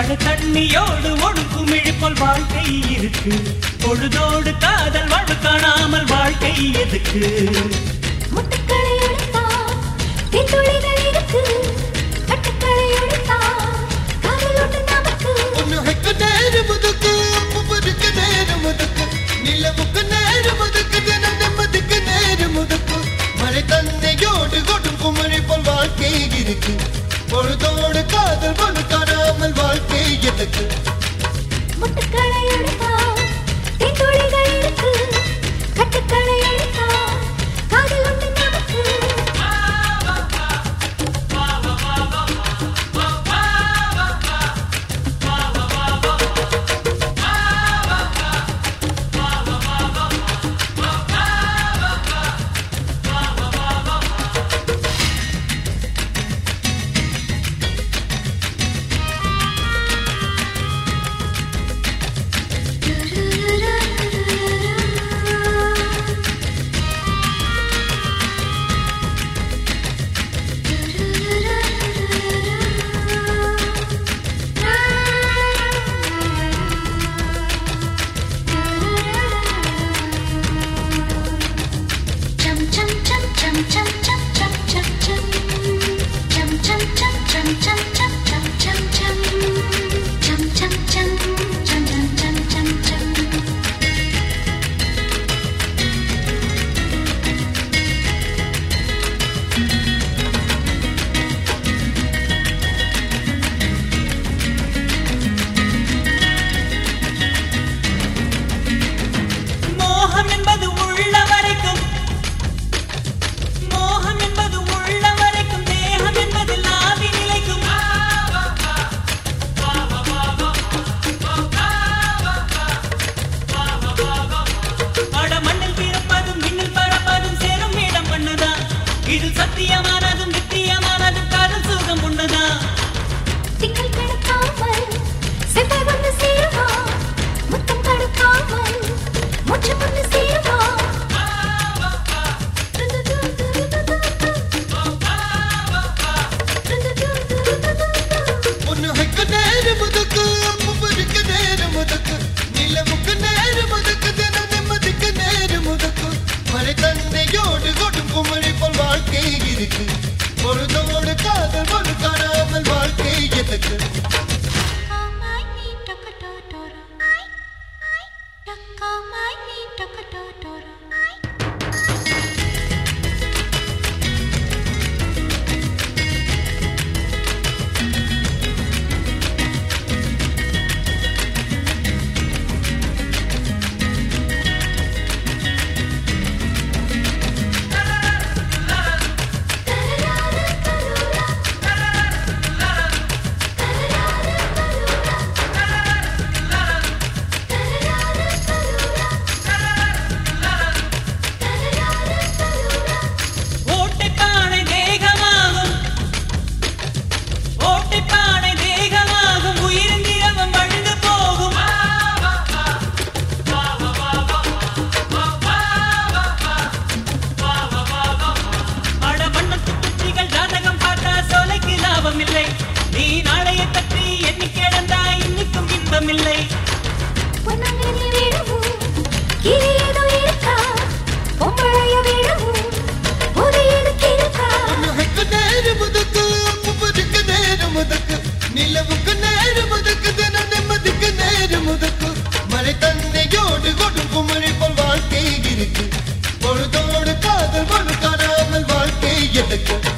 அட தண்ணியோடு ஒடுக்கும் இழுப்போல் வாழ்க்கை இருக்கு பொழுதோடு காதல் வாழ்வு காணாமல் வாழ்க்கை எதுக்கு முட்டுக்களை எடுத்தா தீத்துளிகள் இருக்கு கட்டுக்களை எடுத்தா காதல் ஒன்று நமக்கு உனக்கு நேரம் ஒதுக்கு உப்புருக்கு நேரம் ஒதுக்கு நிலவுக்கு நேரம் ஒதுக்கு தினம் நிம்மதிக்கு நேரம் ஒதுக்கு மழை தன்னையோடு கொடும் குமரி போல் வாழ்க்கை இருக்கு பொழுதோடு காதல் பொண்ணு காணாமல் வாழ்க்கை எதுக்கு முட்டுக்களை எடுத்தா தீத்துளிகள் இருக்கு கட்டுக்களை எடுத்தா காதல் ஒன்று நமக்கு மோகம் என்பது உள்ள வரைக்கும் மோகம் என்பது உள்ள வரைக்கும் தேகம் என்பது லாவி நிலைக்கும் அட மண்ணில் பிறப்பதும் மின்னில் பறப்பதும் சேரும் இடம் பண்ணுதான் இது சத்தியமானதும் நித்தியமானதும் காதல் சுகம் உண்டுதான் திங்கள் கிடக்காமல் செவ்வாய் வந்து சேருவா முத்தம் தடுக்காமல் மூச்சு வந்து சேருவா உனக்கு நேரம் ஒதுக்கு உப்புருக்கு நேரம் ஒதுக்கு நிலவுக்கு நேரம் ஒதுக்கு தினம் நிம்மதிக்கு நேரம் ஒதுக்கு மழை தன்னையோடு கொடும் குமரி போல் வாழ்க்கை இருக்கு பொழுதோடு காதல் பொண்ணு காணாமல் வாழ்க்கை எதுக்கு Kamai ni tokotoro. Ai ai. Kamai ni tokotoro. Ai. ஓட்டைப்பானை தேகமாகும் ஓட்டைப்பானை தேகமாகும் உயிரின் திரவம் வழுந்து போகும் அட வண்ணத்து குச்சிகள் ஜாதகம் பார்த்தா சோலைக்கு லாபம் இல்லை நீ நாளைய பற்றி எண்ணி கிடந்தா இன்னைக்கும் இன்பம் இல்லை பொன்னங்கனி விடவும் கீழே ஏதோ இருக்கா பொம்பளைய விடவும் ஒரு எதுக்கு இருக்கா உனக்கு நேரம் ஒதுக்கு உப்புருக்கு நேரம் ஒதுக்கு நிலவுக்கு நேரம் ஒதுக்கு தினம் நிம்மதிக்கு நேரம் ஒதுக்கு மழை தன்னையோடு கொடும் குமரி போல் வாழ்க்கை இருக்கு பொழுதோடு காதல் பொண்ணு காணாமல் வாழ்க்கை எதுக்கு